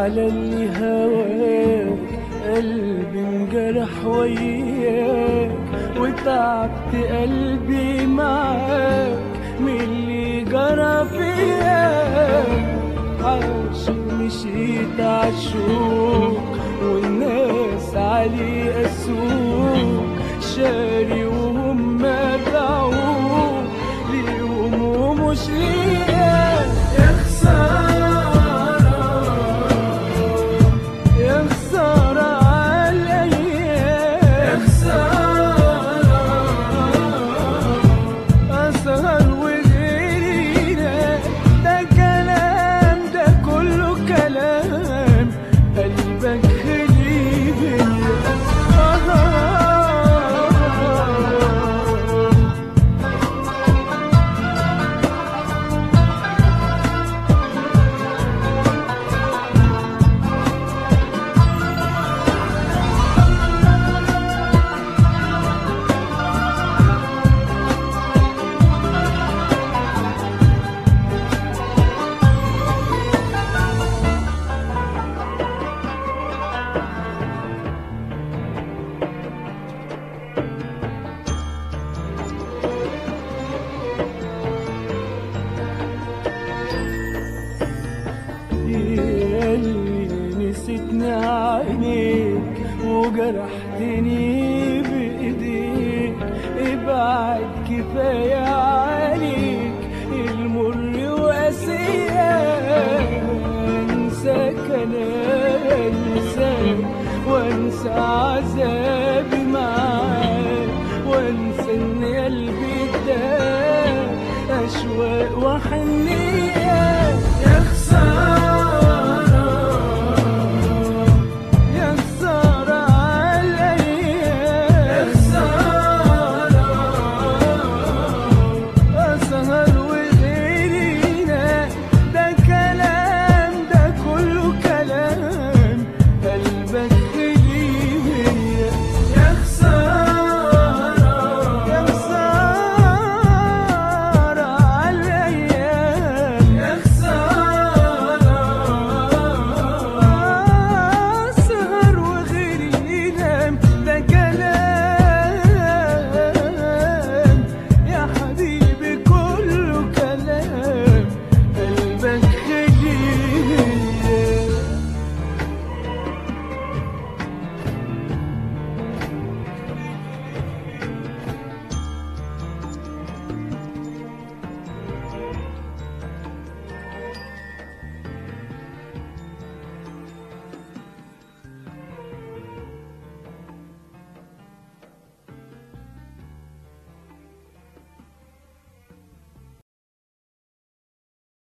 على اللي هواك قلبي انجرح وياك وتعبت قلبي معاك من اللي جرى فياك عاشق مشيت عالشوق والناس عليه أسوق شاري وهم باعوك ليهم ومش ليا يا خسارة يا خسارة عالأيام يا خسارة أسهر وغيرنا ده كلام ده كله كلام قلبك خلي بيا آه ياللي نسيتني عينيك وجرحتني بإيديك ابعد كفاية عليك المر وقاسية انساك انا انساك وانسى عذابي معاك وانسى ان قلبي اداك اشواق وحنين